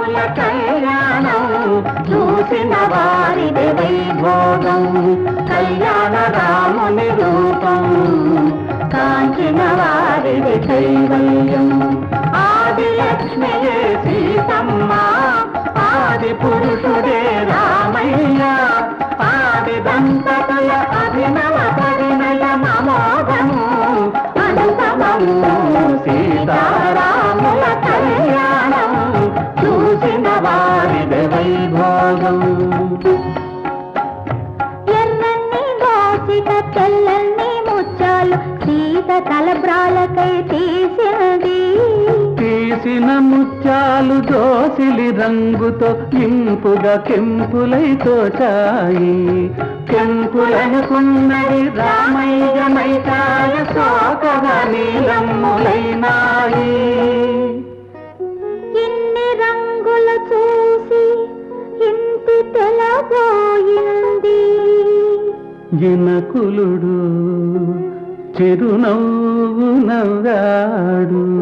రాముల కళ్యాణం చూసిన వారిది వైభోగం కళ్యాణ రాముని రూపం కాంచిన వారిది కైవల్యం ఆది లక్ష్మియే సీతమ్మ ఆది పురుషుడే రామయ్య ఆది దంపతుల అభినవ పరిణయ మమోదము అనుపమము సీతారాముల కళ్యాణం చూసిన వారిది వైభోగం ఎర్రన్ని దోసిక తెల్లన్ని ముత్యాలు సీత తలబ్రాలకై తీసినది తీసిన ముత్యాలు దోసిలి రంగుతో ఇంపుగా కెంపులై తోచాయి కెంపులనుకున్నది రామయ్య మైకాయ సోకగా నీలమ్ములైనాయి ఇన్ని రంగులు చూసి ఇంటి తెలబోయింది జనకులుడు చిరునవ్వు నవ్వాడు